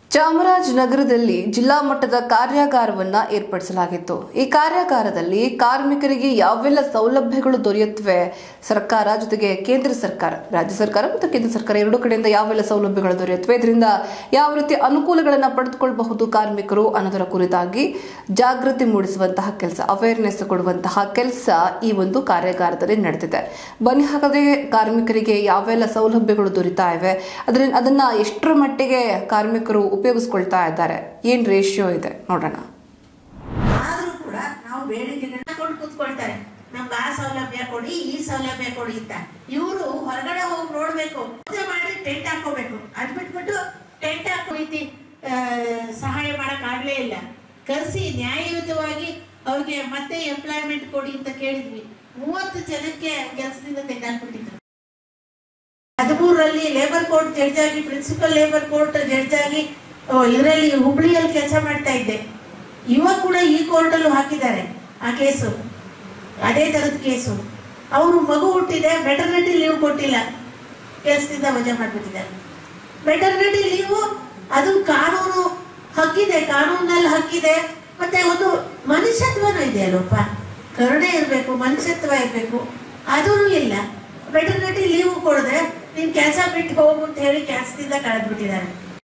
ಚಾಮರಾಜನಗರದಲ್ಲಿ ಜಿಲ್ಲಾ ಮಟ್ಟದ ಕಾರ್ಯಾಗಾರವನ್ನ ಏರ್ಪಡಿಸಲಾಗಿತ್ತು ಈ ಕಾರ್ಯಾಗಾರದಲ್ಲಿ ಕಾರ್ಮಿಕರಿಗೆ ಯಾವೆಲ್ಲ ಸೌಲಭ್ಯಗಳು ದೊರೆಯುತ್ತವೆ ಸರ್ಕಾರ ಜೊತೆಗೆ ಕೇಂದ್ರ ಸರ್ಕಾರ ರಾಜ್ಯ ಸರ್ಕಾರ ಮತ್ತು ಕೇಂದ್ರ ಸರ್ಕಾರ ಎರಡೂ ಕಡೆಯಿಂದ ಯಾವೆಲ್ಲ ಸೌಲಭ್ಯಗಳು ದೊರೆಯುತ್ತವೆ ಇದರಿಂದ ಯಾವ ರೀತಿ ಅನುಕೂಲಗಳನ್ನು ಪಡೆದುಕೊಳ್ಳಬಹುದು ಕಾರ್ಮಿಕರು ಅನ್ನೋದರ ಕುರಿತಾಗಿ ಜಾಗೃತಿ ಮೂಡಿಸುವಂತಹ ಕೆಲಸ ಅವೇರ್ನೆಸ್ ಕೊಡುವಂತಹ ಕೆಲಸ ಈ ಒಂದು ಕಾರ್ಯಾಗಾರದಲ್ಲಿ ನಡೆದಿದೆ ಬನ್ನಿ ಹಾಗಾದ್ರೆ ಕಾರ್ಮಿಕರಿಗೆ ಯಾವೆಲ್ಲ ಸೌಲಭ್ಯಗಳು ದೊರೀತಾ ಇವೆ ಅದನ್ನ ಅದನ್ನ ಎಷ್ಟರ ಮಟ್ಟಿಗೆ ಕಾರ್ಮಿಕರು ಉಪಯೋಗಿಸ್ಕೊಳ್ತಾ ಇದ್ದಾರೆ ಏನ್ ರೇಷಿಯೋ ಇದೆ ನೋಡೋಣ ಆದ್ರೂ ಕೂಡ ನಾವು ಬೇಡಿಕೆಗಳನ್ನ ಕೊಂಡು ಕೂತ್ಕೊಳ್ತಾರೆ ನಮ್ಗೆ ಆ ಸೌಲಭ್ಯ ಕೊಡಿ ಈ ಸೌಲಭ್ಯ ಕೊಡಿ ಅಂತ ಇವರು ಹೊರಗಡೆ ಹೋಗಿ ನೋಡ್ಬೇಕು ಪೂಜೆ ಮಾಡಿ ಟೆಂಟ್ ಹಾಕೋಬೇಕು ಅದ್ ಬಿಟ್ಬಿಟ್ಟು ಟೆಂಟ್ ಹಾಕೋ ರೀತಿ ಆ, ಸಹಾಯ ಮಾಡಕ್ ಆಗ್ಲೇ ಇಲ್ಲ ಕರೆಸಿ ನ್ಯಾಯಯುತವಾಗಿ ಅವ್ರಿಗೆ ಮತ್ತೆ ಎಂಪ್ಲಾಯ್ಮೆಂಟ್ ಕೊಡಿ ಅಂತ ಕೇಳಿದ್ವಿ ಮೂವತ್ತು ಜನಕ್ಕೆ ಕೆಲಸದಿಂದ ತೆಗೆದಾಕ್ಬಿಟ್ಟಿದ್ರು ಹದಿಮೂರರಲ್ಲಿ ಲೇಬರ್ ಕೋರ್ಟ್ ಜಡ್ಜ್ ಆಗಿ ಪ್ರಿನ್ಸಿಪಲ್ ಲೇಬರ್ ಕೋರ್ಟ್ ಜಡ್ಜ್ ಆಗಿ ಇದರಲ್ಲಿ ಹುಬ್ಳಿಯಲ್ಲಿ ಕೆಲಸ ಮಾಡ್ತಾ ಇದ್ದೆ ಇವಾಗ ಕೂಡ ಈ ಕೋರ್ಟಲ್ಲೂ ಹಾಕಿದ್ದಾರೆ ಆ ಕೇಸು ಅದೇ ಥರದ ಕೇಸು ಅವರು ಮಗು ಹುಟ್ಟಿದೆ ಮೆಟರ್ನಿಟಿ ಲೀವ್ ಕೊಟ್ಟಿಲ್ಲ ಕೆಲಸದಿಂದ ವಜಾ ಮಾಡಿಬಿಟ್ಟಿದ್ದಾರೆ ಮೆಟರ್ನಿಟಿ ಲೀವು ಅದು ಕಾನೂನು ಹಕ್ಕಿದೆ ಕಾನೂನಲ್ಲಿ ಹಕ್ಕಿದೆ ಮತ್ತೆ ಒಂದು ಮನುಷ್ಯತ್ವನೂ ಇದೆ ಅಲ್ಲಪ್ಪ ಕರುಣೆ ಇರಬೇಕು ಮನುಷ್ಯತ್ವ ಇರಬೇಕು ಅದೂ ಇಲ್ಲ ಮೆಟರ್ನಿಟಿ ಲೀವ್ ಕೊಡದೆ ನೀನು ಕೆಲಸ ಬಿಟ್ಟು ಹೋಗು ಅಂತ ಹೇಳಿ ಕೆಲಸದಿಂದ ಕಳೆದ್ಬಿಟ್ಟಿದ್ದಾರೆ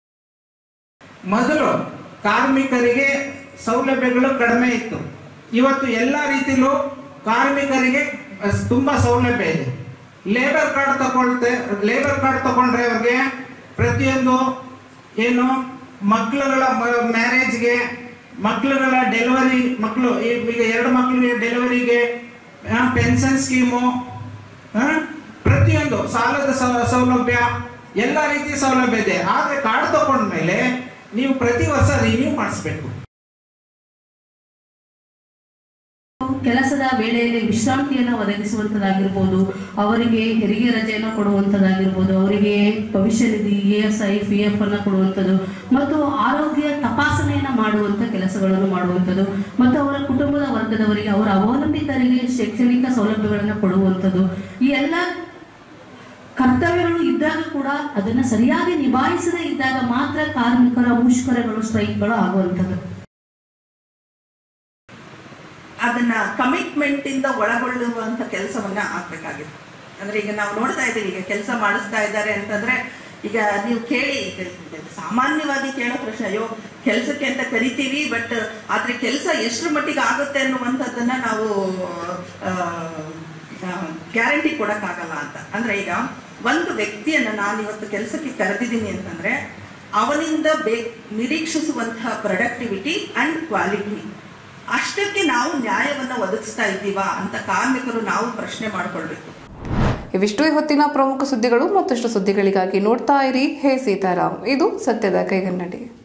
ಮೊದಲು ಕಾರ್ಮಿಕರಿಗೆ ಸೌಲಭ್ಯಗಳು ಕಡಿಮೆ ಇತ್ತು ಇವತ್ತು ಎಲ್ಲ ರೀತಿಲೂ ಕಾರ್ಮಿಕರಿಗೆ ಅಹ್, ತುಂಬಾ ಸೌಲಭ್ಯ ಇದೆ ಲೇಬರ್ ಕಾರ್ಡ್ ತಗೊಳ್ತೆ ಲೇಬರ್ ಕಾರ್ಡ್ ತಗೊಂಡ್ರೆ ಅವ್ರಿಗೆ ಪ್ರತಿಯೊಂದು ಏನು ಮಕ್ಕಳುಗಳ ಮ್ಯಾರೇಜ್ಗೆ ಮಕ್ಕಳುಗಳ ಡೆಲಿವರಿ ಮಕ್ಕಳು ಈಗ ಎರಡು ಮಕ್ಕಳಿಗೆ ಡೆಲಿವರಿಗೆ ಪೆನ್ಷನ್ ಸ್ಕೀಮು ಆ, ಪ್ರತಿಯೊಂದು ಸಾಲದ ಸೌ- ಸೌಲಭ್ಯ ಎಲ್ಲ ರೀತಿಯ ಸೌಲಭ್ಯ ಇದೆ ಆದ್ರೆ ಕಾರ್ಡ್ ತಗೊಂಡ್ಮೇಲೆ ನೀವು ಪ್ರತಿ ವರ್ಷ ರಿನ್ಯೂ ಮಾಡಿಸ್ಬೇಕು ಕೆಲಸದ ವೇಳೆಯಲ್ಲಿ ವಿಶ್ರಾಂತಿಯನ್ನು ಒದಗಿಸುವಂಥದ್ದಾಗಿರ್ಬೋದು ಅವರಿಗೆ ಹೆರಿಗೆ ರಜೆಯನ್ನು ಕೊಡುವಂಥದ್ದಾಗಿರ್ಬೋದು ಅವರಿಗೆ ಭವಿಷ್ಯ ನಿಧಿ E S I P F ಅನ್ನು ಕೊಡುವಂಥದ್ದು ಮತ್ತು ಆರೋಗ್ಯ ತಪಾಸಣೆಯನ್ನು ಮಾಡುವಂಥ ಕೆಲಸಗಳನ್ನು ಮಾಡುವಂಥದ್ದು ಮತ್ತು ಅವರ ಕುಟುಂಬದ ವರ್ಗದವರಿಗೆ ಅವರ ಅವಲಂಬಿತರಿಗೆ ಶೈಕ್ಷಣಿಕ ಸೌಲಭ್ಯಗಳನ್ನು ಕೊಡುವಂಥದ್ದು ಈ ಎಲ್ಲ ಕರ್ತವ್ಯಗಳು ಇದ್ದಾಗ ಕೂಡ ಅದನ್ನು ಸರಿಯಾಗಿ ನಿಭಾಯಿಸದೇ ಇದ್ದಾಗ ಮಾತ್ರ ಕಾರ್ಮಿಕರ ಮುಷ್ಕರಗಳು ಸ್ಟ್ರೈಕ್ಗಳು ಆಗುವಂಥದ್ದು ಅದನ್ನ ಕಮಿಟ್ಮೆಂಟ್ ಇಂದ ಒಳಗೊಳ್ಳುವಂತ ಕೆಲಸವನ್ನ ಆಗ್ಬೇಕಾಗಿದೆ ಅಂದ್ರೆ ಈಗ ನಾವು ನೋಡ್ತಾ ಇದ್ದೀವಿ ಈಗ ಕೆಲಸ ಮಾಡಿಸ್ತಾ ಇದ್ದಾರೆ ಅಂತಂದ್ರೆ ಈಗ ನೀವು ಕೇಳಿ ಈಗ ಸಾಮಾನ್ಯವಾಗಿ ಕೇಳೋ ಪ್ರಶ್ನೆ ಅಯ್ಯೋ ಕೆಲಸಕ್ಕೆ ಅಂತ ಕರಿತೀವಿ ಬಟ್ ಆದ್ರೆ ಕೆಲಸ ಎಷ್ಟರ ಮಟ್ಟಿಗೆ ಆಗುತ್ತೆ ಅನ್ನುವಂಥದ್ದನ್ನ ನಾವು ಗ್ಯಾರಂಟಿ ಕೊಡಕ್ಕಾಗಲ್ಲ ಅಂತ ಅಂದ್ರೆ ಈಗ ಒಂದು ವ್ಯಕ್ತಿಯನ್ನ ನಾನು ಇವತ್ತು ಕೆಲಸಕ್ಕೆ ಕರೆದಿದ್ದೀನಿ ಅಂತಂದ್ರೆ ಅವನಿಂದ ಬೇ ನಿರೀಕ್ಷಿಸುವಂತಹ ಪ್ರೊಡಕ್ಟಿವಿಟಿ ಅಂಡ್ ಕ್ವಾಲಿಟಿ ಅಷ್ಟಕ್ಕೆ ನಾವು ನ್ಯಾಯವನ್ನ ಒದಗಿಸ್ತಾ ಇದ್ದೀವಾ ಅಂತ ಕಾರ್ಮಿಕರು ನಾವು ಪ್ರಶ್ನೆ ಮಾಡ್ಕೊಳ್ಬೇಕು ಇವಿಷ್ಟು ಇವತ್ತಿನ ಪ್ರಮುಖ ಸುದ್ದಿಗಳು ಮತ್ತಷ್ಟು ಸುದ್ದಿಗಳಿಗಾಗಿ ನೋಡ್ತಾ ಇರಿ ಹೇ ಸೀತಾರಾಮ್ ಇದು ಸತ್ಯದ ಕೈಗನ್ನಡಿ